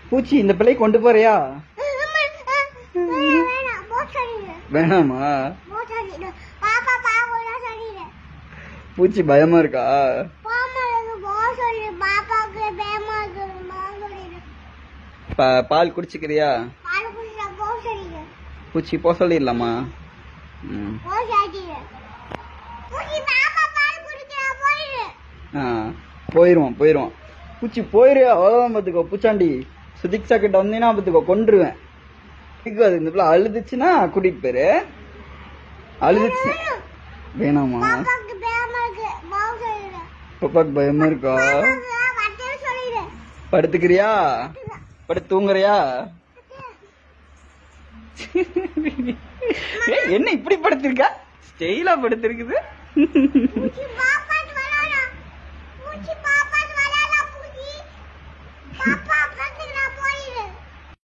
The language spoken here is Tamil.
பூச்சி இந்த பிள்ளை கொண்டு போறியா வேணாம் போ சொல்லிடு வேணாமா போ சொல்லிடு பாப்பா பாப்பா சொல்லிடு பூச்சி பயமா இருக்கா பாமாவுக்கு போ சொல்லு பாப்பாவுக்கு பயமா இருக்கு மா சொல்லிடு பா- பால் குடிச்சுக்கிறியா பால் குடிச்சா போ சொல்லிடு பூச்சி போ சொல்லிடலாமா ம் போ சொல்லிடு பூச்சி பாப்பா பால் குடிக்கிறா போயிடு ஆ போயிருவான் போயிருவான் பூச்சி போயிரு அவ்வளோதான் பார்த்துக்கோ பூச்சாண்டி சுதிக்ஷா கிட்ட வந்தீங்கன்னா பார்த்துக்கோ கொன்றுவேன் இதுக்கு அது இந்த பிள்ளை அழுதுச்சுன்னா கூட்டிட்டு போயிரு அழுதுச்சு வேணாமா பாப்பாவுக்கு பயமா இருக்கு போ சொல்லிடு பாப்பாக்கு பயமா இருக்கா பாப்பாவுக்கு வட்டே சொல்லிடு படுத்துக்கிறியா படுத்து தூங்குறியா ஏய், என்ன இப்படி படுத்திருக்கா ஸ்டைலா படுத்திருக்குது பூச்சி பாப்பா